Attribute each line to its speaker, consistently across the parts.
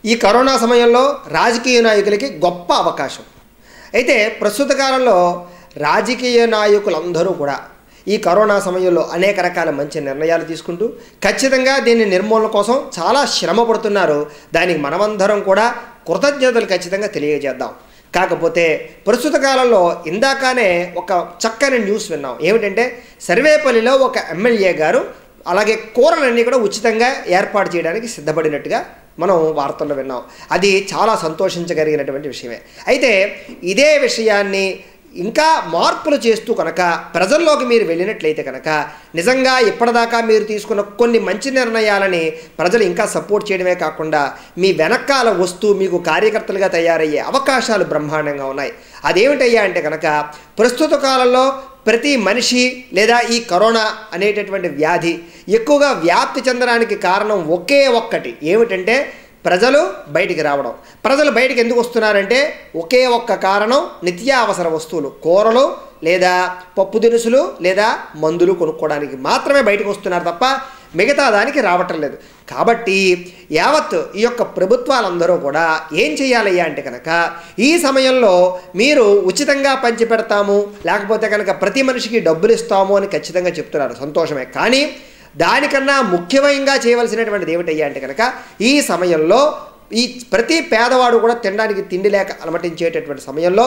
Speaker 1: ఈ కరోనా సమయంలో రాజకీయ నాయకులకి గొప్ప అవకాశం అయితే ప్రస్తుత కాలంలో రాజకీయ నాయకులందరూ కూడా ఈ కరోనా సమయంలో అనేక రకాల మంచి నిర్ణయాలు తీసుకుంటూ ఖచ్చితంగా దీని నిర్మూలన కోసం చాలా శ్రమ పడుతున్నారు దానికి మనమందరం కూడా కృతజ్ఞతలు ఖచ్చితంగా తెలియజేద్దాం కాకపోతే ప్రస్తుత కాలంలో ఇందాకనే ఒక చక్కని న్యూస్ విన్నాం ఏమిటంటే సర్వేపల్లిలో ఒక ఎమ్మెల్యే గారు అలాగే కూరలన్నీ కూడా ఉచితంగా ఏర్పాటు చేయడానికి సిద్ధపడినట్టుగా మనం వార్తల్లో విన్నాం అది చాలా సంతోషించగలిగినటువంటి విషయమే అయితే ఇదే విషయాన్ని ఇంకా మార్పులు చేస్తూ కనుక ప్రజల్లోకి మీరు వెళ్ళినట్లయితే కనుక నిజంగా ఇప్పటిదాకా మీరు తీసుకున్న కొన్ని మంచి నిర్ణయాలని ప్రజలు ఇంకా సపోర్ట్ చేయడమే కాకుండా మీ వెనకాల వస్తూ మీకు కార్యకర్తలుగా తయారయ్యే అవకాశాలు బ్రహ్మాండంగా ఉన్నాయి అదేమిటయ్యా అంటే కనుక ప్రస్తుత కాలంలో ప్రతి మనిషి లేదా ఈ కరోనా అనేటటువంటి వ్యాధి ఎక్కువగా వ్యాప్తి చెందడానికి కారణం ఒకే ఒక్కటి ఏమిటంటే ప్రజలు బయటికి రావడం ప్రజలు బయటికి ఎందుకు వస్తున్నారంటే ఒకే ఒక్క కారణం నిత్యావసర వస్తువులు కూరలు లేదా పప్పు దినుసులు లేదా మందులు కొనుక్కోవడానికి మాత్రమే బయటకు వస్తున్నారు తప్ప మిగతా దానికి రావటం లేదు కాబట్టి యావత్ ఈ యొక్క ప్రభుత్వాలందరూ కూడా ఏం చేయాలయ్యా అంటే కనుక ఈ సమయంలో మీరు ఉచితంగా పంచి పెడతాము లేకపోతే కనుక ప్రతి మనిషికి డబ్బులు ఇస్తాము అని ఖచ్చితంగా చెప్తున్నారు సంతోషమే కానీ దానికన్నా ముఖ్యంగా చేయవలసినటువంటిది ఏమిటయ్యా అంటే కనుక ఈ సమయంలో ఈ ప్రతి పేదవాడు కూడా తినడానికి తిండి లేక అలమటించేటటువంటి సమయంలో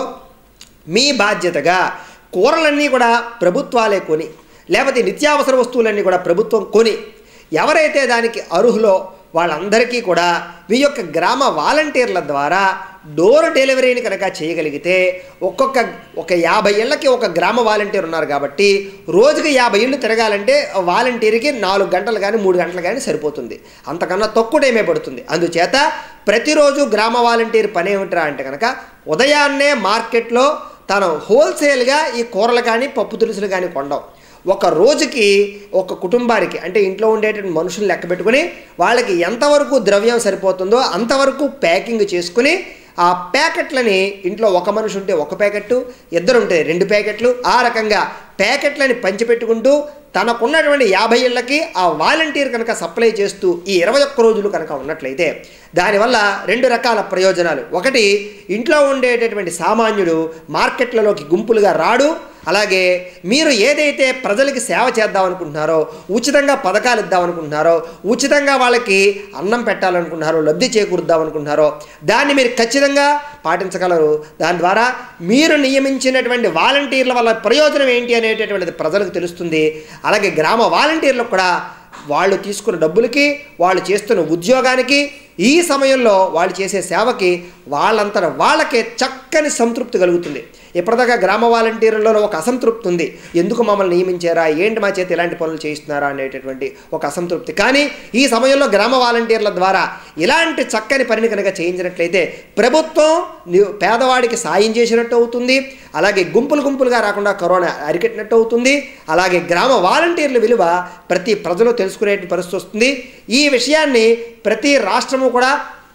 Speaker 1: మీ బాధ్యతగా కూరలన్నీ కూడా ప్రభుత్వాలే కొని లేకపోతే నిత్యావసర వస్తువులన్నీ కూడా ప్రభుత్వం కొని ఎవరైతే దానికి అర్హులో వాళ్ళందరికీ కూడా మీ యొక్క గ్రామ వాలంటీర్ల ద్వారా డోర్ డెలివరీని కనుక చేయగలిగితే ఒక్కొక్క ఒక యాభై ఏళ్ళకి ఒక గ్రామ వాలంటీర్ ఉన్నారు కాబట్టి రోజుకి యాభై ఏళ్ళు తిరగాలంటే వాలంటీర్కి నాలుగు గంటలు కానీ మూడు గంటలు కానీ సరిపోతుంది అంతకన్నా తక్కువ టైమే పడుతుంది అందుచేత ప్రతిరోజు గ్రామ వాలంటీర్ పని ఏమిట్రా అంటే కనుక ఉదయాన్నే మార్కెట్లో తను హోల్సేల్గా ఈ కూరలు కానీ పప్పు దినుసులు కానీ కొండం ఒక రోజుకి ఒక కుటుంబానికి అంటే ఇంట్లో ఉండేటువంటి మనుషులు లెక్క పెట్టుకుని వాళ్ళకి ఎంతవరకు ద్రవ్యం సరిపోతుందో అంతవరకు ప్యాకింగ్ చేసుకుని ఆ ప్యాకెట్లని ఇంట్లో ఒక మనిషి ఉంటే ఒక ప్యాకెట్ ఇద్దరు ఉంటే రెండు ప్యాకెట్లు ఆ రకంగా ప్యాకెట్లని పంచిపెట్టుకుంటూ తనకున్నటువంటి యాభై ఏళ్ళకి ఆ వాలంటీర్ కనుక సప్లై చేస్తూ ఈ ఇరవై ఒక్క రోజులు కనుక ఉన్నట్లయితే దానివల్ల రెండు రకాల ప్రయోజనాలు ఒకటి ఇంట్లో ఉండేటటువంటి సామాన్యుడు మార్కెట్లలోకి గుంపులుగా రాడు అలాగే మీరు ఏదైతే ప్రజలకి సేవ చేద్దాం అనుకుంటున్నారో ఉచితంగా పథకాలు ఇద్దాం అనుకుంటున్నారో ఉచితంగా వాళ్ళకి అన్నం పెట్టాలనుకుంటున్నారో లబ్ధి చేకూరుద్దాం అనుకుంటున్నారో దాన్ని మీరు ఖచ్చితంగా పాటించగలరు దాని ద్వారా మీరు నియమించినటువంటి వాలంటీర్ల వల్ల ప్రయోజనం ఏంటి అనేటటువంటిది ప్రజలకు తెలుస్తుంది అలాగే గ్రామ వాలంటీర్లకు కూడా వాళ్ళు తీసుకున్న డబ్బులకి వాళ్ళు చేస్తున్న ఉద్యోగానికి ఈ సమయంలో వాళ్ళు చేసే సేవకి వాళ్ళంతట వాళ్ళకే చక్కని సంతృప్తి కలుగుతుంది ఇప్పటిదాకా గ్రామ వాలంటీర్లలో ఒక అసంతృప్తి ఉంది ఎందుకు మమ్మల్ని నియమించారా ఏంటి మా చేతి ఇలాంటి పనులు చేయిస్తున్నారా అనేటటువంటి ఒక అసంతృప్తి కానీ ఈ సమయంలో గ్రామ వాలంటీర్ల ద్వారా ఇలాంటి చక్కని పనిని కనుక చేయించినట్లయితే ప్రభుత్వం ని- పేదవాడికి సాయం చేసినట్టు అవుతుంది అలాగే గుంపులు గుంపులుగా రాకుండా కరోనా అరికట్టినట్టు అవుతుంది అలాగే గ్రామ వాలంటీర్ల విలువ ప్రతి ప్రజలు తెలుసుకునే పరిస్థితి వస్తుంది ఈ విషయాన్ని ప్రతి రాష్ట్రము కూడా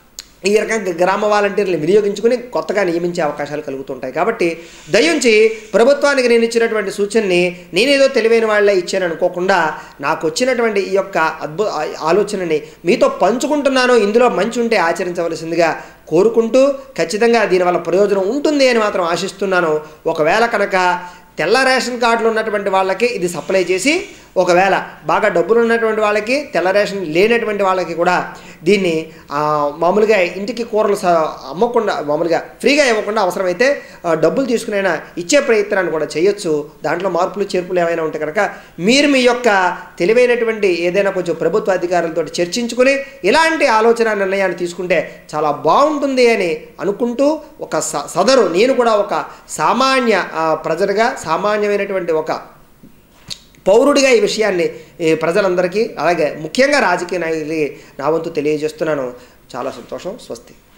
Speaker 1: ఈ రకంగా గ్రామ వాలంటీర్లు వినియోగించుకుని కొత్తగా నియమించే అవకాశాలు కలుగుతుంటాయి కాబట్టి దయించి ప్రభుత్వానికి నేను ఇచ్చినటువంటి సూచనని నేనేదో తెలివైన వాళ్ళే ఇచ్చాను అనుకోకుండా నాకు వచ్చినటువంటి ఈ యొక్క అద్భుత ఆలోచనని మీతో పంచుకుంటున్నాను ఇందులో మంచి ఉంటే ఆచరించవలసిందిగా కోరుకుంటూ ఖచ్చితంగా దీనివల్ల ప్రయోజనం ఉంటుంది అని మాత్రం ఆశిస్తున్నాను ఒకవేళ కనుక తెల్ల రేషన్ కార్డులు ఉన్నటువంటి వాళ్ళకి ఇది సప్లై చేసి ఒకవేళ బాగా డబ్బులు ఉన్నటువంటి వాళ్ళకి తెల్ల రేషన్ లేనటువంటి వాళ్ళకి కూడా దీన్ని ఆ, మామూలుగా ఇంటికి కూరలు స- అమ్మకుండా మామూలుగా ఫ్రీగా ఇవ్వకుండా అవసరమైతే ఆ, డబ్బులు తీసుకునైనా ఇచ్చే ప్రయత్నాన్ని కూడా చేయొచ్చు దాంట్లో మార్పులు చేర్పులు ఏమైనా ఉంటే కనుక మీరు మీ యొక్క తెలివైనటువంటి ఏదైనా కొంచెం ప్రభుత్వ అధికారులతో చర్చించుకుని ఇలాంటి ఆలోచన నిర్ణయాన్ని తీసుకుంటే చాలా బాగుంటుంది అని అనుకుంటూ ఒక స- సదరు నేను కూడా ఒక సామాన్య ఆ, ప్రజలుగా సామాన్యమైనటువంటి ఒక పౌరుడిగా ఈ విషయాన్ని ఈ ప్రజలందరికీ అలాగే ముఖ్యంగా రాజకీయ నాయకులకి నా వంతు తెలియజేస్తున్నాను చాలా సంతోషం స్వస్తి